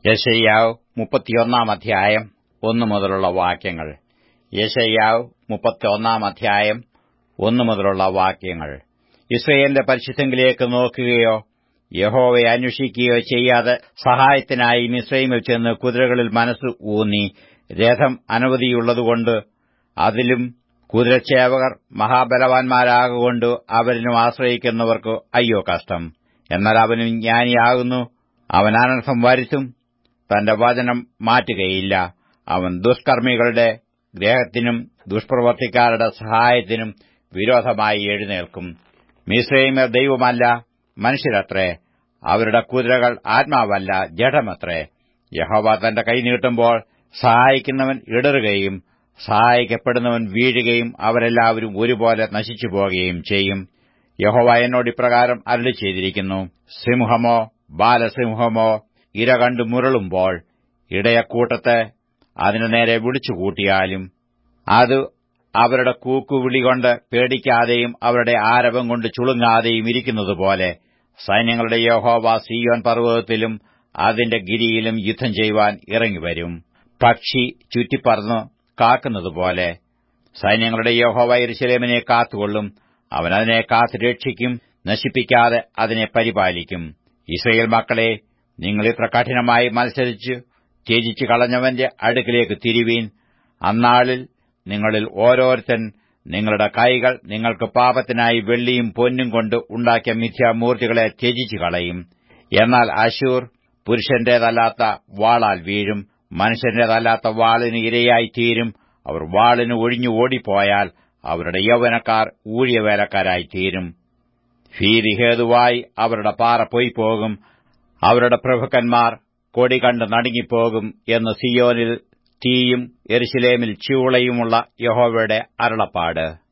യശയ്യാവ് മുപ്പത്തിയൊന്നാം അധ്യായം ഒന്നു മുതലുള്ള വാക്യങ്ങൾ യശയ്യാവ് മുപ്പത്തിയൊന്നാം അധ്യായം ഒന്നു മുതലുള്ള വാക്യങ്ങൾ ഇസ്രയേലിന്റെ പരിശുദ്ധങ്കിലേക്ക് നോക്കുകയോ യഹോവയെ അന്വേഷിക്കുകയോ ചെയ്യാതെ സഹായത്തിനായി മിസ്രൈമിൽ ചെന്ന് കുതിരകളിൽ മനസ്സ് ഊന്നി രഥം അനവധിയുള്ളതുകൊണ്ട് അതിലും കുതിരച്ചേവകർ മഹാബലവാന്മാരാകൊണ്ട് അവരിനും ആശ്രയിക്കുന്നവർക്ക് അയ്യോ കഷ്ടം എന്നാൽ അവനും ജ്ഞാനിയാകുന്നു അവൻ അനർത്ഥം വരുത്തും തന്റെ വചനം മാറ്റുകയില്ല അവൻ ദുഷ്കർമ്മികളുടെ ഗ്രഹത്തിനും ദുഷ്പ്രവർത്തിക്കാരുടെ സഹായത്തിനും വിരോധമായി എഴുന്നേൽക്കും മിസ്രൈമർ ദൈവമല്ല മനുഷ്യരത്രേ അവരുടെ കുതിരകൾ ആത്മാവല്ല ജഡമത്രേ യഹോവ തന്റെ കൈ നീട്ടുമ്പോൾ സഹായിക്കുന്നവൻ ഇടറുകയും സഹായിക്കപ്പെടുന്നവൻ വീഴുകയും അവരെല്ലാവരും ഒരുപോലെ നശിച്ചു പോകുകയും ചെയ്യും യഹോവ എന്നോട് ഇപ്രകാരം അരുളി ചെയ്തിരിക്കുന്നു സിംഹമോ ബാലസിംഹമോ ഇര കണ്ടു മുരളുമ്പോൾ ഇടയക്കൂട്ടത്തെ അതിനു നേരെ വിളിച്ചുകൂട്ടിയാലും അത് അവരുടെ കൂക്കുവിളികൊണ്ട് പേടിക്കാതെയും അവരുടെ ആരവം കൊണ്ട് ചുളുങ്ങാതെയും ഇരിക്കുന്നതുപോലെ സൈന്യങ്ങളുടെ യഹോവ സിയോൻ പർവ്വതത്തിലും അതിന്റെ ഗിരിയിലും യുദ്ധം ചെയ്യുവാൻ ഇറങ്ങിവരും പക്ഷി ചുറ്റിപ്പറന്നു കാക്കുന്നതുപോലെ സൈന്യങ്ങളുടെ യഹോവ യെരൂശലേമിനെ കാത്തുകൊള്ളും അവൻ അതിനെ കാത്തു രക്ഷിക്കും നശിപ്പിക്കാതെ അതിനെ പരിപാലിക്കും ഇസ്രയേൽ മക്കളെ നിങ്ങൾ ഇത്ര കഠിനമായി മത്സരിച്ച് ത്യജിച്ചു കളഞ്ഞവന്റെ അടുക്കിലേക്ക് തിരിവീൻ അന്നാളിൽ നിങ്ങളിൽ ഓരോരുത്തൻ നിങ്ങളുടെ കൈകൾ നിങ്ങൾക്ക് പാപത്തിനായി വെള്ളിയും പൊന്നും കൊണ്ട് ഉണ്ടാക്കിയ മിഥ്യാമൂർത്തികളെ ത്യജിച്ചു കളയും എന്നാൽ അശൂർ പുരുഷന്റേതല്ലാത്ത വാളാൽ വീഴും മനുഷ്യന്റേതല്ലാത്ത വാളിന് ഇരയായിത്തീരും അവർ വാളിന് ഒഴിഞ്ഞു ഓടിപ്പോയാൽ അവരുടെ യൗവനക്കാർ ഊഴിയവേലക്കാരായിത്തീരും ഭീതി ഹേതുവായി അവരുടെ പാറ പോയിപ്പോകും അവരുടെ പ്രഭുക്കന്മാർ കൊടി കണ്ട് നടുങ്ങിപ്പോകും എന്ന് സിയോനിൽ തീയും എരുശിലേമിൽ ചൂളയുമുള്ള യഹോവയുടെ അരുളപ്പാട്